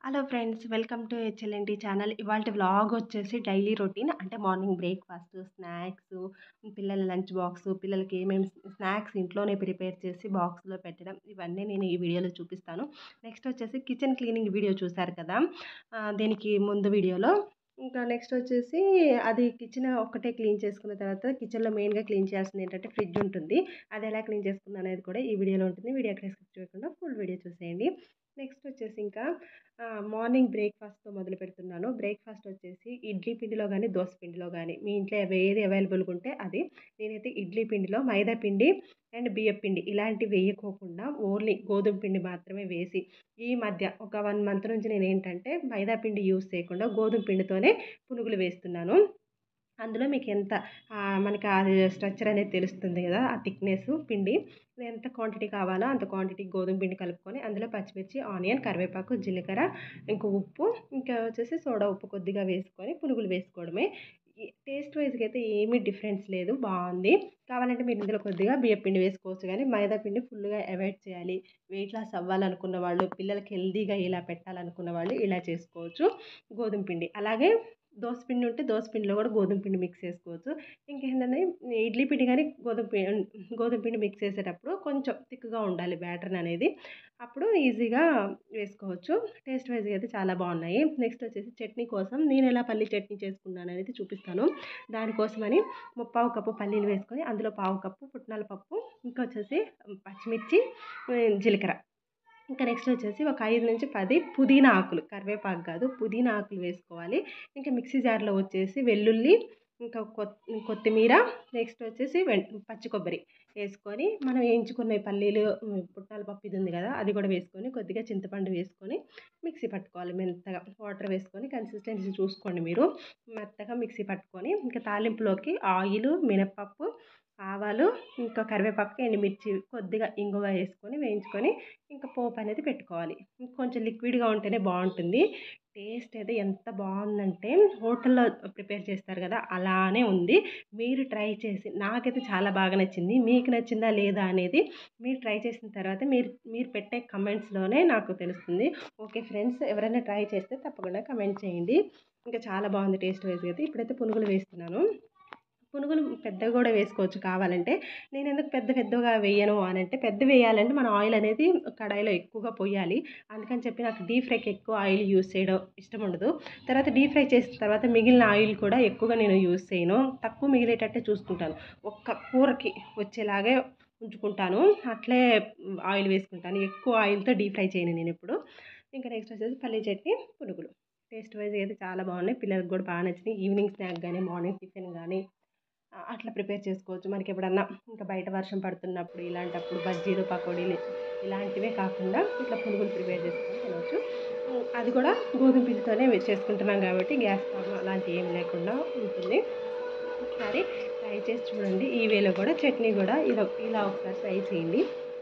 hello friends welcome to HLNT channel ఇవాళ vlog వచ్చేసి daily routine అంటే మార్నింగ్ బ్రేక్ఫాస్ట్ స్నాక్స్ పిల్లల లంచ్ బాక్స్ పిల్లలకి ఏమేమి స్నాక్స్ ఇంట్లోనే ప్రిపేర్ చేసి బాక్స్లో పెట్టడం ఇవన్నీ నేను ఈ వీడియోలో చూపిస్తాను నెక్స్ట్ వచ్చేసి కిచెన్ క్లీనింగ్ వీడియో చూశారు కదా ఆ, దీనికి ముందు వీడియోలో ఇంకా నెక్స్ట్ వచ్చేసి అది కిచెన్ ఒక్కటే క్లీన్ చేసుకున్న తర్వాత కిచెన్లో మెయిన్గా క్లీన్ చేయాల్సింది ఏంటంటే ఫ్రిడ్జ్ ఉంటుంది అది ఎలా క్లీన్ చేసుకున్నా అనేది కూడా ఈ వీడియోలో ఉంటుంది వీడియో ఎక్కడ స్కిప్ చేయకుండా ఫుల్ వీడియో చూసేయండి నెక్స్ట్ వచ్చేసి ఇంకా ఆ, మార్నింగ్ బ్రేక్ఫాస్ట్తో మొదలు పెడుతున్నాను బ్రేక్ఫాస్ట్ వచ్చేసి ఇడ్లీ పిండిలో కానీ దోశ పిండిలో కానీ మీ ఇంట్లో అవి ఏది అవైలబుల్గా ఉంటే అది నేనైతే ఇడ్లీ పిండిలో మైదా పిండి అండ్ బియ్యం పిండి ఇలాంటివి వేయకోకుండా ఓన్లీ గోధుమ పిండి మాత్రమే వేసి ఈ మధ్య ఒక వన్ మంత్ నుంచి నేను ఏంటంటే మైదా పిండి యూస్ చేయకుండా గోధుమ పిండితోనే పునుగులు వేస్తున్నాను అందులో మీకు ఎంత ఆ, మనకి అది స్ట్రక్చర్ అనేది తెలుస్తుంది కదా ఆ థిక్నెస్ పిండి ఎంత క్వాంటిటీ కావాలో అంత క్వాంటిటీ గోధుమ పిండి కలుపుకొని అందులో పచ్చిమిర్చి ఆనియన్ కరివేపాకు జీలకర్ర ఇంకా ఉప్పు ఇంకా వచ్చేసి సోడా ఉప్పు కొద్దిగా వేసుకొని పునుగులు వేసుకోవడమే టేస్ట్ వైజ్గా అయితే ఏమీ డిఫరెన్స్ లేదు బాగుంది కావాలంటే మీరు ఇందులో కొద్దిగా బియ్య పిండి వేసుకోవచ్చు కానీ మైదా పిండి ఫుల్గా అవాయిడ్ చేయాలి వెయిట్ లాస్ అవ్వాలనుకున్న వాళ్ళు పిల్లలకి హెల్తీగా ఇలా పెట్టాలనుకున్న వాళ్ళు ఇలా చేసుకోవచ్చు గోధుమ పిండి అలాగే దోశ పిండి ఉంటే దోశ పిండిలో కూడా గోధుమ పిండి మిక్స్ చేసుకోవచ్చు ఇంకేంటంటే ఇడ్లీ పిండి కానీ గోధుమ పిండి గోధుమ పిండి మిక్స్ చేసేటప్పుడు కొంచెం థిక్గా ఉండాలి బ్యాటర్ అనేది అప్పుడు ఈజీగా వేసుకోవచ్చు టేస్ట్ వైజ్గా అయితే చాలా బాగున్నాయి నెక్స్ట్ వచ్చేసి చట్నీ కోసం నేను ఎలా పల్లి చట్నీ చేసుకున్నాను అనేది చూపిస్తాను దానికోసమని ముప్పావు కప్పు పల్లీలు వేసుకొని అందులో పావు కప్పు పుట్నాల పప్పు ఇంకా వచ్చేసి పచ్చిమిర్చి జీలకర్ర ఇంకా నెక్స్ట్ వచ్చేసి ఒక ఐదు నుంచి పది పుదీనా ఆకులు కరివేపాకు కాదు పుదీనా ఆకులు వేసుకోవాలి ఇంకా మిక్సీ జార్లో వచ్చేసి వెల్లుల్లి ఇంకా కొత్ కొత్తిమీర నెక్స్ట్ వచ్చేసి వెం- పచ్చి కొబ్బరి వేసుకొని మనం వేయించుకున్న పల్లీలు ఉమ్, పుట్నాల పప్పు ఇది ఉంది కదా అది కూడా వేసుకొని కొద్దిగా చింతపండు వేసుకొని మిక్సీ పట్టుకోవాలి మెత్తగా వాటర్ వేసుకొని కన్సిస్టెన్సీ చూసుకోండి మీరు మెత్తగా మిక్సీ పట్టుకొని ఇంకా తాలింపులోకి ఆయిల్ మినప్పప్పు ఆవాలు ఇంకా కరివేపాకు ఎండుమిర్చి కొద్దిగా ఇంగువ వేసుకొని వేయించుకొని ఇంకా పోపు అనేది పెట్టుకోవాలి కొంచెం లిక్విడ్గా ఉంటేనే బాగుంటుంది టేస్ట్ అయితే ఎంత బాగుందంటే హోటల్లో ప్రిపేర్ చేస్తారు కదా అలానే ఉంది మీరు ట్రై చేసి నాకైతే చాలా బాగా నచ్చింది మీకు నచ్చిందా లేదా అనేది మీరు ట్రై చేసిన తర్వాత మీరు మీరు పెట్టే కమెంట్స్లోనే నాకు తెలుస్తుంది ఓకే ఫ్రెండ్స్ ఎవరైనా ట్రై చేస్తే తప్పకుండా కమెంట్ చేయండి ఇంకా చాలా బాగుంది టేస్ట్ వైజ్ అయితే ఇప్పుడైతే పునుగులు వేస్తున్నాను పునుగులు పెద్దగా కూడా వేసుకోవచ్చు కావాలంటే నేను ఎందుకు పెద్ద పెద్దగా వేయను అని అంటే పెద్ద వేయాలంటే మన ఆయిల్ అనేది కడాయిలో ఎక్కువగా పోయాలి అందుకని చెప్పి నాకు డీప్ ఫ్రైకి ఎక్కువ ఆయిల్ యూస్ చేయడం ఇష్టం ఉండదు తర్వాత డీప్ ఫ్రై చేసిన తర్వాత మిగిలిన ఆయిల్ కూడా ఎక్కువగా నేను యూస్ చేయను తక్కువ మిగిలేటట్టే చూసుకుంటాను ఒక్క కూరకి వచ్చేలాగే ఉంచుకుంటాను అట్లే ఆయిల్ వేసుకుంటాను ఎక్కువ ఆయిల్తో డీప్ ఫ్రై చేయను నేను ఎప్పుడు ఇంకా నెక్స్ట్ వచ్చేసి పల్లీ చట్నీ పునుగులు టేస్ట్ వైజ్ అయితే చాలా బాగున్నాయి పిల్లలకు కూడా బాగా నచ్చినాయి ఈవినింగ్ స్నాక్ కానీ మార్నింగ్ టిఫిన్ కానీ ఆ, అట్లా ప్రిపేర్ చేసుకోవచ్చు మనకి ఎప్పుడన్నా ఇంకా బయట వర్షం పడుతున్నప్పుడు ఇలాంటప్పుడు బజ్జీలు పకోడీలు ఇలాంటివే కాకుండా ఇట్లా పునుగులు ప్రిపేర్ చేసుకొని తినవచ్చు ఉమ్, అది కూడా గోధుమ పిండితోనే వే- చేసుకుంటున్నాం కాబట్టి గ్యాస్ ప్రాబ్లం అలాంటివి ఏం లేకుండా ఉంటుంది ఒకసారి ట్రై చేసి చూడండి ఈ వేలో కూడా చట్నీ కూడా ఇలా ఇలా ఒకసారి ట్రై చేయండి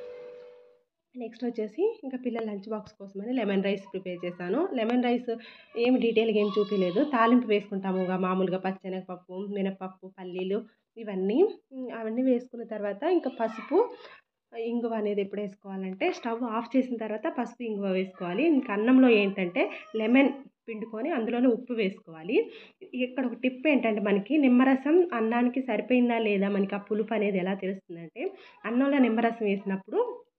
నెక్స్ట్ వచ్చేసి ఇంకా పిల్లల లంచ్ బాక్స్ కోసమని లెమన్ రైస్ ప్రిపేర్ చేశాను లెమన్ రైస్ ఏం డీటెయిల్గా ఏం చూపించలేదు తాలింపు వేసుకుంటాము ఇక మామూలుగా పచ్చెనగపప్పు మినపప్పు పల్లీలు ఇవన్నీ ఉమ్, అవన్నీ వేసుకున్న తర్వాత ఇంకా పసుపు ఇంగువ అనేది ఎప్పుడు వేసుకోవాలంటే స్టవ్ ఆఫ్ చేసిన తర్వాత పసుపు ఇంగువ వేసుకోవాలి ఇంకా అన్నంలో ఏంటంటే లెమన్ పిండుకొని అందులోనే ఉప్పు వేసుకోవాలి ఇక్కడ ఒక టిప్ ఏంటంటే మనకి నిమ్మరసం అన్నానికి సరిపోయిందా లేదా మనకి ఆ పులుపు అనేది ఎలా తెలుస్తుందంటే అన్నంలో నిమ్మరసం వేసినప్పుడు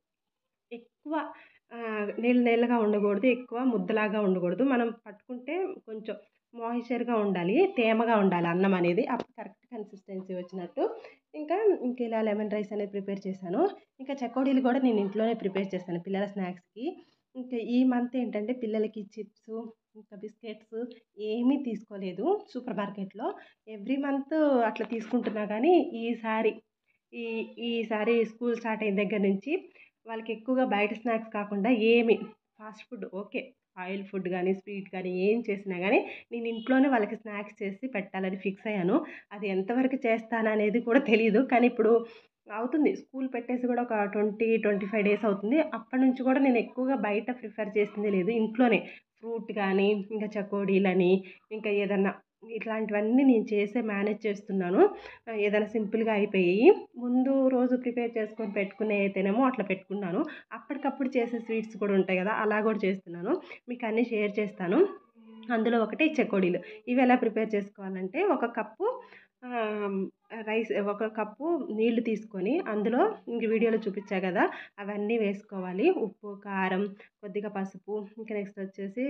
ఎక్కువ ఆ, నీళ్ళు నీళ్ళగా ఉండకూడదు ఎక్కువ ముద్దలాగా ఉండకూడదు మనం పట్టుకుంటే కొంచెం మాయిశ్చర్గా ఉండాలి తేమగా ఉండాలి అన్నం అనేది అప్పుడు కరెక్ట్ కన్సిస్టెన్సీ వచ్చినట్టు ఇంకా ఇంక ఇలా లెమన్ రైస్ అనేది ప్రిపేర్ చేశాను ఇంకా చకోడీలు కూడా నేను ఇంట్లోనే ప్రిపేర్ చేస్తాను పిల్లల స్నాక్స్కి ఇంకా ఈ మంత్ ఏంటంటే పిల్లలకి చిప్స్ ఇంకా బిస్కెట్స్ ఏమీ తీసుకోలేదు సూపర్ మార్కెట్లో ఎవ్రీ మంత్ అట్లా తీసుకుంటున్నా కానీ ఈసారి ఈ ఈసారి స్కూల్ స్టార్ట్ అయిన దగ్గర నుంచి వాళ్ళకి ఎక్కువగా బయట స్నాక్స్ కాకుండా ఏమి fast food okay oil food కానీ స్వీట్ కానీ ఏం చేసినా కానీ నేను ఇంట్లోనే వాళ్ళకి స్నాక్స్ చేసి పెట్టాలని ఫిక్స్ అయ్యాను అది ఎంతవరకు చేస్తాననేది కూడా తెలియదు కానీ ఇప్పుడు అవుతుంది స్కూల్ పెట్టేసి కూడా ఒక ట్వంటీ ట్వంటీ ఫైవ్ డేస్ అవుతుంది అప్పటి నుంచి కూడా నేను ఎక్కువగా బయట ప్రిఫర్ చేసింది లేదు ఇంట్లోనే ఫ్రూట్ కానీ ఇంకా చకోడీలని ఇంకా ఏదన్నా ఇట్లాంటివన్నీ నేను చేసే మేనేజ్ చేస్తున్నాను ఏదైనా సింపుల్గా అయిపోయాయి ముందు రోజు ప్రిపేర్ చేసుకొని పెట్టుకునే అయితేనేమో అట్లా పెట్టుకున్నాను అప్పటికప్పుడు చేసే స్వీట్స్ కూడా ఉంటాయి కదా అలా కూడా చేస్తున్నాను మీకు అన్నీ షేర్ చేస్తాను అందులో ఒకటి చెకోడీలు ఇవి ఎలా ప్రిపేర్ చేసుకోవాలంటే ఒక కప్పు రైస్ ఒక కప్పు నీళ్లు తీసుకొని అందులో ఇంక వీడియోలో చూపించా కదా అవన్నీ వేసుకోవాలి ఉప్పు కారం కొద్దిగా పసుపు ఇంకా నెక్స్ట్ వచ్చేసి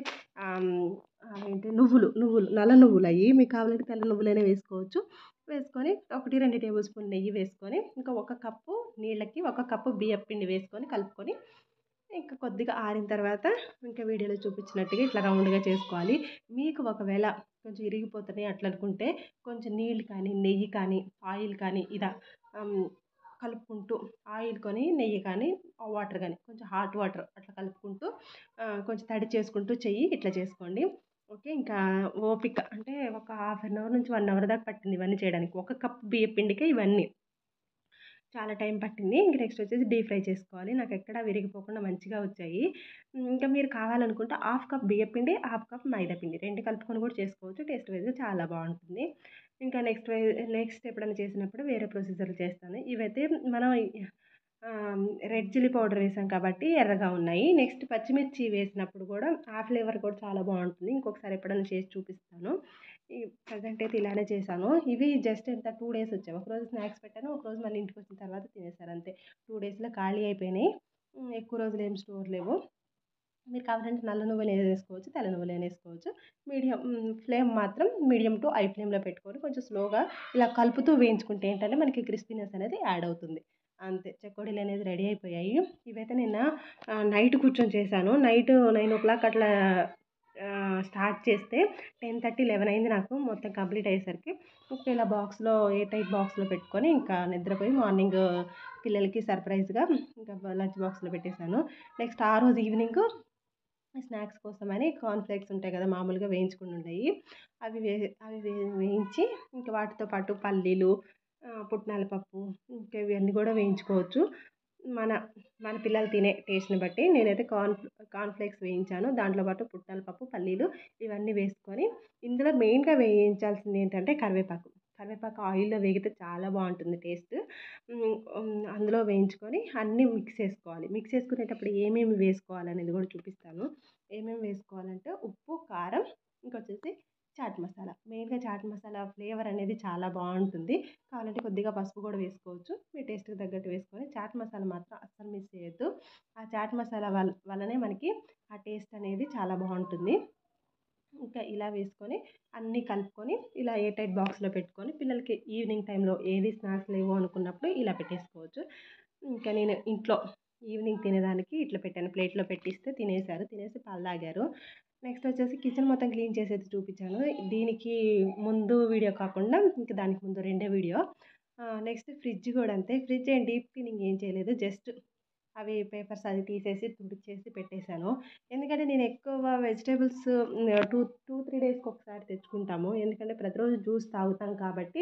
ఏంటి నువ్వులు నువ్వులు నల్ల నువ్వులు అవి మీకు కావాలంటే తెల్ల నువ్వులైనా వేసుకోవచ్చు వేసుకొని ఒకటి రెండు టేబుల్ స్పూన్ నెయ్యి వేసుకొని ఇంకా ఒక కప్పు నీళ్ళకి ఒక కప్పు బియ్యం పిండి వేసుకొని కలుపుకొని ఇంకా కొద్దిగా ఆరిన తర్వాత ఇంకా వీడియోలో చూపించినట్టుగా ఇట్లా రౌండ్గా చేసుకోవాలి మీకు ఒకవేళ కొంచెం ఇరిగిపోతున్నాయి అట్లా అనుకుంటే కొంచెం నీళ్ళు కానీ నెయ్యి కానీ ఆయిల్ కానీ ఇలా కలుపుకుంటూ ఆయిల్ కొని నెయ్యి కానీ వాటర్ కానీ కొంచెం హాట్ వాటర్ అట్లా కలుపుకుంటూ కొంచెం తడి చేసుకుంటూ చెయ్యి ఇట్లా చేసుకోండి ఓకే ఇంకా ఓపిక అంటే ఒక హాఫ్ అన్ అవర్ నుంచి వన్ అవర్ దాకా పట్టింది ఇవన్నీ చేయడానికి ఒక కప్ బియ్యం పిండికే ఇవన్నీ చాలా టైం పట్టింది ఇంక నెక్స్ట్ వచ్చేసి డీప్ ఫ్రై చేసుకోవాలి నాకు ఎక్కడ విరిగిపోకుండా మంచిగా వచ్చాయి ఇంకా మీరు కావాలనుకుంటే హాఫ్ కప్ బియ్యం పిండి హాఫ్ కప్ మైదా పిండి రెండు కలుపుకొని కూడా చేసుకోవచ్చు టేస్ట్ వైజ్గా చాలా బాగుంటుంది ఇంకా నెక్స్ట్ నెక్స్ట్ ఎప్పుడైనా చేసినప్పుడు వేరే ప్రొసీజర్లు చేస్తాను ఇవైతే మనం రెడ్ చిల్లీ పౌడర్ వేసాం కాబట్టి ఎర్రగా ఉన్నాయి నెక్స్ట్ పచ్చిమిర్చి వేసినప్పుడు కూడా ఆ ఫ్లేవర్ కూడా చాలా బాగుంటుంది ఇంకొకసారి ఎప్పుడైనా చేసి చూపిస్తాను ఈ ప్రజెంట్ అయితే ఇలానే చేశాను ఇవి జస్ట్ ఎంత టూ డేస్ వచ్చాయి ఒకరోజు స్నాక్స్ పెట్టాను ఒకరోజు మళ్ళీ ఇంటికి వచ్చిన తర్వాత తినేసారు అంతే టూ డేస్లో ఖాళీ అయిపోయినాయి ఎక్కువ రోజులు ఏం స్టోర్ లేవు మీరు కావాలంటే నల్ల నువ్వులు వేసుకోవచ్చు తెల్ల నువ్వులు వేసుకోవచ్చు మీడియం ఫ్లేమ్ మాత్రం మీడియం టు హై ఫ్లేమ్లో పెట్టుకొని కొంచెం స్లోగా ఇలా కలుపుతూ వేయించుకుంటే ఏంటంటే మనకి క్రిస్పీనెస్ అనేది యాడ్ అవుతుంది అంతే చెకోడీలు అనేది రెడీ అయిపోయాయి ఇవైతే నిన్న నైట్ కూర్చొని చేశాను నైట్ నైన్ ఓ క్లాక్ అట్లా స్టార్ట్ చేస్తే టెన్ థర్టీ లెవెన్ అయింది నాకు మొత్తం కంప్లీట్ అయ్యేసరికి ఇంకా ఇలా బాక్స్లో ఏ టైప్ బాక్స్లో పెట్టుకొని ఇంకా నిద్రపోయి మార్నింగ్ పిల్లలకి సర్ప్రైజ్గా ఇంకా లంచ్ బాక్స్లో పెట్టేశాను నెక్స్ట్ ఆ రోజు ఈవినింగ్ స్నాక్స్ కోసమని కార్న్ఫ్లేక్స్ ఉంటాయి కదా మామూలుగా వేయించుకుని ఉన్నాయి అవి వే అవి వే వేయించి ఇంకా వాటితో పాటు పల్లీలు పుట్నాల పప్పు ఇంకా ఇవన్నీ కూడా వేయించుకోవచ్చు మన మన పిల్లలు తినే టేస్ట్ని బట్టి నేనైతే కార్న్ కార్న్ఫ్లేక్స్ వేయించాను దాంట్లో పాటు పుట్నాల పప్పు పల్లీలు ఇవన్నీ వేసుకొని ఇందులో మెయిన్గా వేయించాల్సింది ఏంటంటే కరివేపాకు కరివేపాకు ఆయిల్లో వేగితే చాలా బాగుంటుంది టేస్ట్ అందులో వేయించుకొని అన్నీ మిక్స్ చేసుకోవాలి మిక్స్ చేసుకునేటప్పుడు ఏమేమి వేసుకోవాలి అనేది కూడా చూపిస్తాను ఏమేమి వేసుకోవాలంటే ఉప్పు కారం ఇంకొచ్చేసి చాట్ మసాలా మెయిన్గా చాట్ మసాలా ఫ్లేవర్ అనేది చాలా బాగుంటుంది కావాలంటే కొద్దిగా పసుపు కూడా వేసుకోవచ్చు మీ టేస్ట్కి తగ్గట్టు వేసుకొని చాట్ మసాలా మాత్రం అస్సలు మిస్ చేయొద్దు ఆ చాట్ మసాలా వల్ల వల్లనే మనకి ఆ టేస్ట్ అనేది చాలా బాగుంటుంది ఇంకా ఇలా వేసుకొని అన్నీ కలుపుకొని ఇలా ఏ టైప్ బాక్స్లో పెట్టుకొని పిల్లలకి ఈవినింగ్ టైంలో ఏది స్నాక్స్ లేవు అనుకున్నప్పుడు ఇలా పెట్టేసుకోవచ్చు ఇంకా నేను ఇంట్లో ఈవినింగ్ తినేదానికి ఇట్లా పెట్టాను ప్లేట్లో పెట్టిస్తే తినేసారు తినేసి పాలు తాగారు నెక్స్ట్ వచ్చేసి కిచెన్ మొత్తం క్లీన్ చేసేది చూపించాను దీనికి ముందు వీడియో కాకుండా ఇంకా దానికి ముందు రెండో వీడియో నెక్స్ట్ ఫ్రిడ్జ్ కూడా అంతే ఫ్రిడ్జ్ ఏం డీప్ క్లీనింగ్ ఏం చేయలేదు జస్ట్ అవి పేపర్స్ అది తీసేసి తుడిచేసి పెట్టేశాను ఎందుకంటే నేను ఎక్కువ వెజిటేబుల్స్ టూ టూ త్రీ డేస్కి ఒకసారి తెచ్చుకుంటాము ఎందుకంటే ప్రతిరోజు జ్యూస్ తాగుతాం కాబట్టి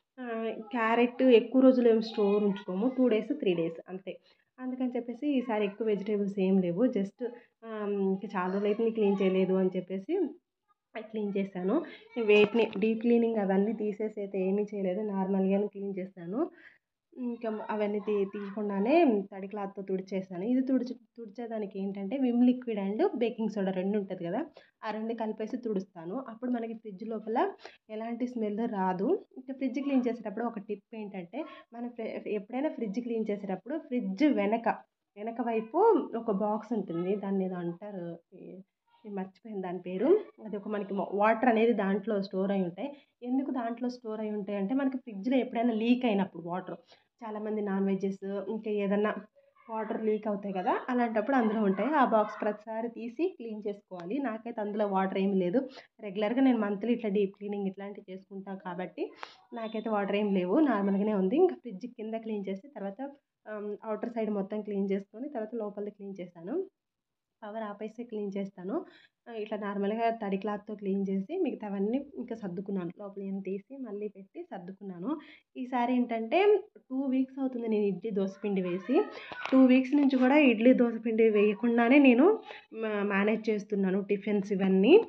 క్యారెట్ ఎక్కువ రోజులు ఏం స్టోర్ ఉంచుకోము టూ డేస్ త్రీ డేస్ అంతే అందుకని చెప్పేసి ఈసారి ఎక్కువ వెజిటేబుల్స్ ఏం లేవు జస్ట్ ఇంకా చాలా రోజులు అయితే క్లీన్ చేయలేదు అని చెప్పేసి క్లీన్ చేశాను వేటిని డీప్ క్లీనింగ్ అవన్నీ తీసేసి అయితే ఏమీ చేయలేదు నార్మల్గానే క్లీన్ చేశాను ఇంకా అవన్నీ తీ తీయకుండానే తడి క్లాత్తో తుడిచేసాను ఇది తుడిచి తుడిచేదానికి ఏంటంటే Vim liquid and baking soda రెండు ఉంటుంది కదా ఆ రెండు కలిపేసి తుడుస్తాను అప్పుడు మనకి ఫ్రిడ్జ్ లోపల ఎలాంటి స్మెల్ రాదు ఇంకా ఫ్రిడ్జ్ క్లీన్ చేసేటప్పుడు ఒక టిప్ ఏంటంటే మనం ఎప్పుడైనా ఫ్రిడ్జ్ క్లీన్ చేసేటప్పుడు ఫ్రిడ్జ్ వెనక వెనక వైపు ఒక బాక్స్ ఉంటుంది దాన్ని ఏదో అంటారు నేను మర్చిపోయాను దాని పేరు అది ఒక మనకి వాటర్ అనేది దాంట్లో స్టోర్ అయి ఉంటాయి ఎందుకు దాంట్లో స్టోర్ అయి ఉంటాయి అంటే మనకి ఫ్రిడ్జ్లో ఎప్పుడైనా లీక్ అయినప్పుడు వాటర్ చాలామంది నాన్ వెజ్జెస్ ఇంకా ఏదన్నా వాటర్ లీక్ అవుతాయి కదా అలాంటప్పుడు అందులో ఉంటాయి ఆ బాక్స్ ప్రతిసారి తీసి క్లీన్ చేసుకోవాలి నాకైతే అందులో వాటర్ ఏమి లేదు రెగ్యులర్గా నేను మంత్లీ ఇట్లా డీప్ క్లీనింగ్ ఇట్లాంటివి చేసుకుంటాను కాబట్టి నాకైతే వాటర్ ఏం లేవు నార్మల్గానే ఉంది ఇంకా ఫ్రిడ్జ్ కింద క్లీన్ చేసి తర్వాత అవుటర్ సైడ్ మొత్తం క్లీన్ చేసుకొని తర్వాత లోపలిది క్లీన్ చేశాను పవర్ ఆపేసి క్లీన్ చేస్తాను ఇట్లా నార్మల్గా తడి క్లాత్తో క్లీన్ చేసి మిగతావన్నీ ఇంకా సర్దుకున్నాను లోపల ఏం తీసి మళ్ళీ పెట్టి సర్దుకున్నాను ఈసారి ఏంటంటే టూ వీక్స్ అవుతుంది నేను ఇడ్లీ దోసపిండి వేసి టూ వీక్స్ నుంచి కూడా ఇడ్లీ దోసపిండి వేయకుండానే నేను మేనేజ్ చేస్తున్నాను టిఫిన్స్ ఇవన్నీ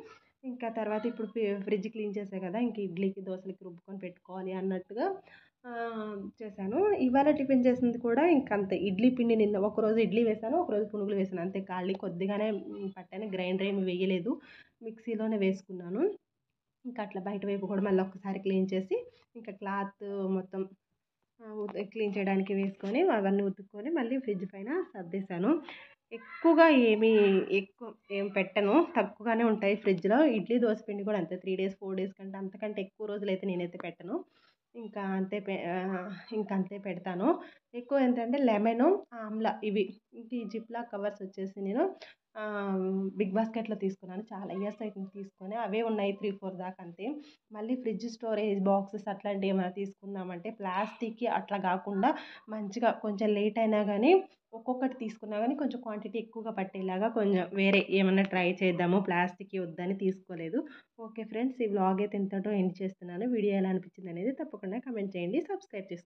ఇంకా తర్వాత ఇప్పుడు ఫి ఫ్రిడ్జ్ క్లీన్ చేశా కదా ఇంక ఇడ్లీకి దోసలకి రుబ్బుకొని పెట్టుకోవాలి అన్నట్టుగా చేశాను ఇవాళ టిఫిన్ చేసింది కూడా ఇంక అంతే ఇడ్లీ పిండి నిన్న ఒకరోజు ఇడ్లీ వేసాను ఒకరోజు పునుగులు వేసాను అంతే ఖాళీ కొద్దిగానే పట్టాను గ్రైండర్ ఏమి వేయలేదు మిక్సీలోనే వేసుకున్నాను ఇంకా అట్లా బయట వైపు కూడా మళ్ళీ ఒకసారి క్లీన్ చేసి ఇంకా క్లాత్ మొత్తం క్లీన్ చేయడానికి వేసుకొని అవన్నీ ఉతుక్కొని మళ్ళీ ఫ్రిడ్జ్ పైన సర్దేశాను ఎక్కువగా ఏమీ ఎక్కువ ఏం పెట్టను తక్కువగానే ఉంటాయి ఫ్రిడ్జ్లో ఇడ్లీ దోశ పిండి కూడా అంతే త్రీ డేస్ ఫోర్ డేస్ కంటే అంతకంటే ఎక్కువ రోజులు అయితే నేనైతే పెట్టను ఇంకా అంతే ఇంకా అంతే పెడతాను ఎక్కువ ఏంటంటే లెమన్ ఆమ్లా ఇవి ఈ జిప్లా కవర్స్ వచ్చేసి నేను బిగ్ బాస్కెట్లో తీసుకున్నాను చాలా ఇయర్స్ అవుతుంది తీసుకొని అవే ఉన్నాయి త్రీ ఫోర్ దాకా అంతే మళ్ళీ ఫ్రిడ్జ్ స్టోరేజ్ బాక్సెస్ అట్లాంటివి ఏమైనా తీసుకుందామంటే ప్లాస్టిక్కి అట్లా కాకుండా మంచిగా కొంచెం లేట్ అయినా కానీ ఒక్కొక్కటి తీసుకున్నా కానీ కొంచెం క్వాంటిటీ ఎక్కువగా పట్టేలాగా కొంచెం వేరే ఏమన్నా ట్రై చేద్దాము ప్లాస్టిక్ వద్దని తీసుకోలేదు ఓకే ఫ్రెండ్స్ ఈ వ్లాగ్ అయితే ఇంతతో ఎండ్ చేస్తున్నాను వీడియో ఎలా అనిపించింది అనేది తప్పకుండా కమెంట్ చేయండి సబ్స్క్రైబ్ చేసుకోండి